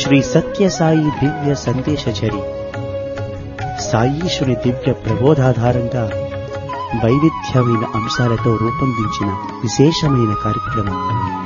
శ్రీ సత్యసాయి దివ్య సందేశచరి సాయీశ్వరి దివ్య ప్రబోధాధారంగా వైవిధ్యమైన అంశాలతో రూపొందించిన విశేషమైన కార్యక్రమం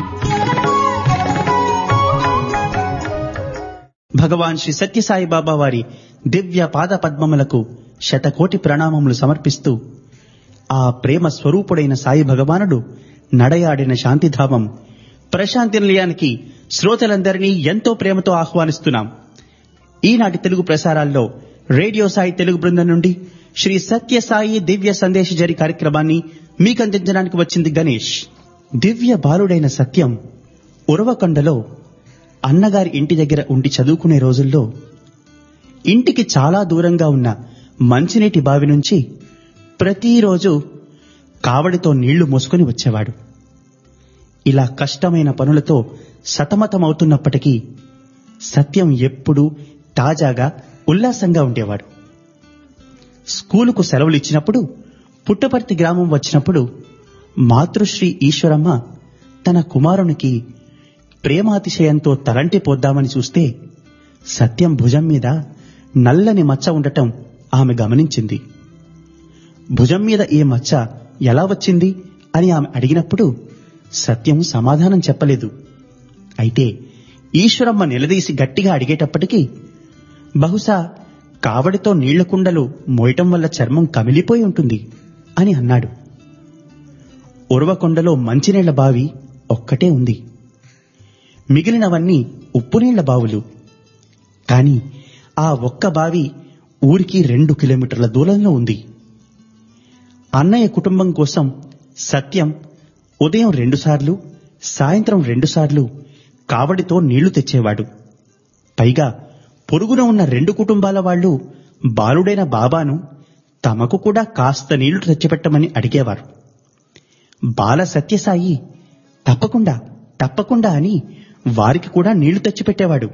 భగవాన్ శ్రీ సత్యసాయి బాబా వారి దివ్య పాద పద్మములకు శతకోటి ప్రణామములు సమర్పిస్తూ ఆ ప్రేమ స్వరూపుడైన సాయి భగవానుడు నడయాడిన శాంతిధామం ప్రశాంతి నిలయానికి శ్రోతలందరినీ ఎంతో ప్రేమతో ఆహ్వానిస్తున్నాం ఈనాటి తెలుగు ప్రసారాల్లో రేడియో సాయి తెలుగు బృందం నుండి శ్రీ సత్య సాయి దివ్య సందేశ జరి కార్యక్రమాన్ని మీకు అందించడానికి వచ్చింది గణేష్ దివ్య బాలుడైన సత్యం ఉరవకొండలో అన్నగారి ఇంటి దగ్గర ఉండి చదువుకునే రోజుల్లో ఇంటికి చాలా దూరంగా ఉన్న మంచినీటి బావి నుంచి ప్రతిరోజు కావడితో నీళ్లు మోసుకొని వచ్చేవాడు ఇలా కష్టమైన పనులతో సతమతమవుతున్నప్పటికీ సత్యం ఎప్పుడూ తాజాగా ఉల్లాసంగా ఉండేవాడు స్కూలుకు సెలవులు ఇచ్చినప్పుడు పుట్టపర్తి గ్రామం వచ్చినప్పుడు మాతృశ్రీ ఈశ్వరమ్మ తన కుమారునికి ప్రేమాతిశయంతో తలంటి పోద్దామని చూస్తే సత్యం భుజం మీద నల్లని మచ్చ ఉండటం ఆమె గమనించింది భుజం మీద ఏ మచ్చ ఎలా వచ్చింది అని ఆమె అడిగినప్పుడు సత్యం సమాధానం చెప్పలేదు అయితే ఈశ్వరమ్మ నిలదీసి గట్టిగా అడిగేటప్పటికీ బహుశా కావడితో నీళ్ల కుండలు మోయటం వల్ల చర్మం కమిలిపోయి ఉంటుంది అని అన్నాడు ఉరవకొండలో మంచినీళ్ల బావి ఒక్కటే ఉంది మిగిలినవన్నీ ఉప్పునీళ్ల బావులు కాని ఆ ఒక్క బావి ఊరికి రెండు కిలోమీటర్ల దూరంలో ఉంది అన్నయ్య కుటుంబం కోసం సత్యం ఉదయం రెండుసార్లు సాయంత్రం రెండుసార్లు కావడితో నీళ్లు తెచ్చేవాడు పైగా పొరుగున ఉన్న రెండు కుటుంబాల వాళ్ళు బాలుడైన బాబాను తమకు కూడా కాస్త నీళ్లు తెచ్చిపెట్టమని అడిగేవారు బాల సత్యసాయి తప్పకుండా తప్పకుండా అని వారికి కూడా నీళ్లు తెచ్చిపెట్టేవాడు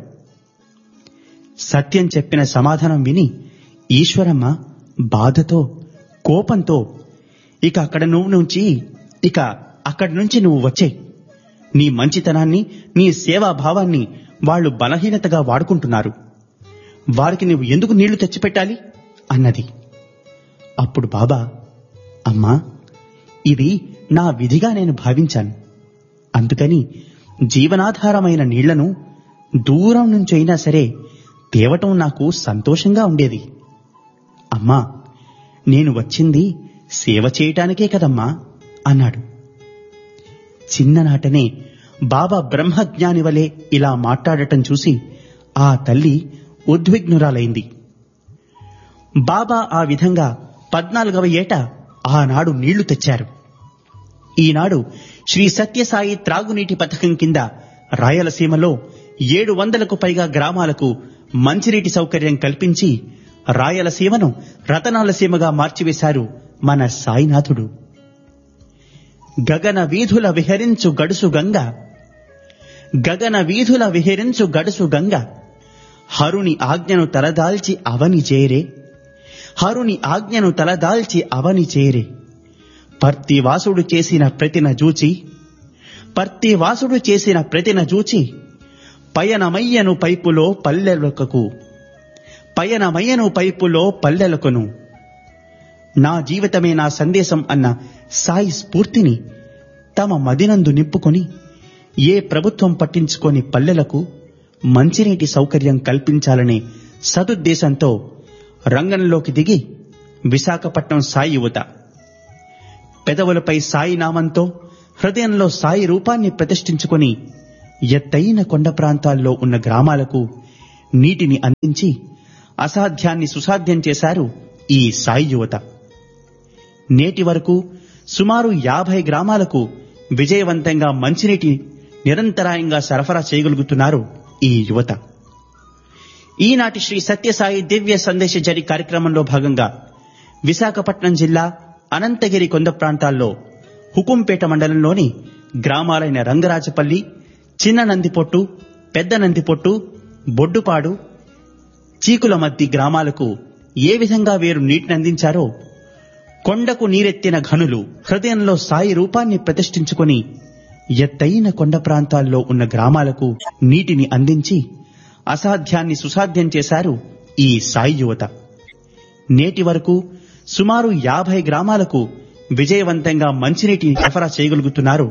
సత్యం చెప్పిన సమాధానం విని ఈశ్వరమ్మ బాధతో కోపంతో ఇక అక్కడ నువ్వు నుంచి ఇక అక్కడి నుంచి నువ్వు వచ్చే నీ మంచితనాన్ని నీ సేవాభావాన్ని వాళ్ళు బలహీనతగా వాడుకుంటున్నారు వారికి నువ్వు ఎందుకు నీళ్లు తెచ్చిపెట్టాలి అన్నది అప్పుడు బాబా అమ్మా ఇది నా విధిగా నేను భావించాను అందుకని జీవనాధారమైన నీళ్లను దూరం నుంచైనా సరే తేవటం నాకు సంతోషంగా ఉండేది అమ్మా నేను వచ్చింది సేవ చేయటానికే కదమ్మా అన్నాడు చిన్ననాటనే బాబా బ్రహ్మజ్ఞాని వలె ఇలా మాట్లాడటం చూసి ఆ తల్లి ఉద్విగ్నురాలైంది బాబా ఆ విధంగా పద్నాలుగవ ఏట ఆనాడు నీళ్లు తెచ్చారు ఈనాడు శ్రీ సత్యసాయి త్రాగునీటి పథకం కింద రాయలసీమలో ఏడు వందలకు పైగా గ్రామాలకు మంచినీటి సౌకర్యం కల్పించి రాయలసీమను రతనాలసీమగా మార్చివేశారు మన సాయినాథుడు గగన వీధుల విహరించు గడుసు గంగ గగన వీధుల విహరించు గడుసు గంగ హరుని ఆజ్ఞను తలదాల్చి అవని చేరే హరుని ఆజ్ఞను తలదాల్చి అవని చేరే పర్తివాసుడు చేసిన ప్రతిన జూచి పర్తివాసుడు చేసిన ప్రతిన జూచి పయనమయ్యను పైపులో పల్లెలకు పయనమయ్యను పైపులో పల్లెలకును నా జీవితమే నా సందేశం అన్న సాయి స్ఫూర్తిని తమ మదినందు నింపుకొని ఏ ప్రభుత్వం పట్టించుకొని పల్లెలకు మంచినీటి సౌకర్యం కల్పించాలనే సదుద్దేశంతో రంగంలోకి దిగి విశాఖపట్నం సాయి యువత పెదవులపై సాయి నామంతో హృదయంలో సాయి రూపాన్ని ప్రతిష్ఠించుకొని ఎత్తైన కొండ ప్రాంతాల్లో ఉన్న గ్రామాలకు నీటిని అందించి అసాధ్యాన్ని సుసాధ్యం చేశారు ఈ సాయి యువత నేటి వరకు సుమారు యాభై గ్రామాలకు విజయవంతంగా మంచినీటి నిరంతరాయంగా సరఫరా చేయగలుగుతున్నారు ఈ యువత ఈనాటి శ్రీ సత్యసాయి దివ్య సందేశ జరి కార్యక్రమంలో భాగంగా విశాఖపట్నం జిల్లా అనంతగిరి కొండ ప్రాంతాల్లో హుకుంపేట మండలంలోని గ్రామాలైన రంగరాజపల్లి చిన్న నందిపొట్టు పెద్ద నందిపొట్టు బొడ్డుపాడు చీకుల మద్ది గ్రామాలకు ఏ విధంగా వీరు నీటిని అందించారో కొండకు నీరెత్తిన ఘనులు హృదయంలో సాయి రూపాన్ని ప్రతిష్ఠించుకొని ఎత్తైన కొండ ప్రాంతాల్లో ఉన్న గ్రామాలకు నీటిని అందించి అసాధ్యాన్ని సుసాధ్యం చేశారు ఈ సాయి యువత నేటి వరకు సుమారు యాభై గ్రామాలకు విజయవంతంగా మంచినీటిని సరఫరా చేయగలుగుతున్నారు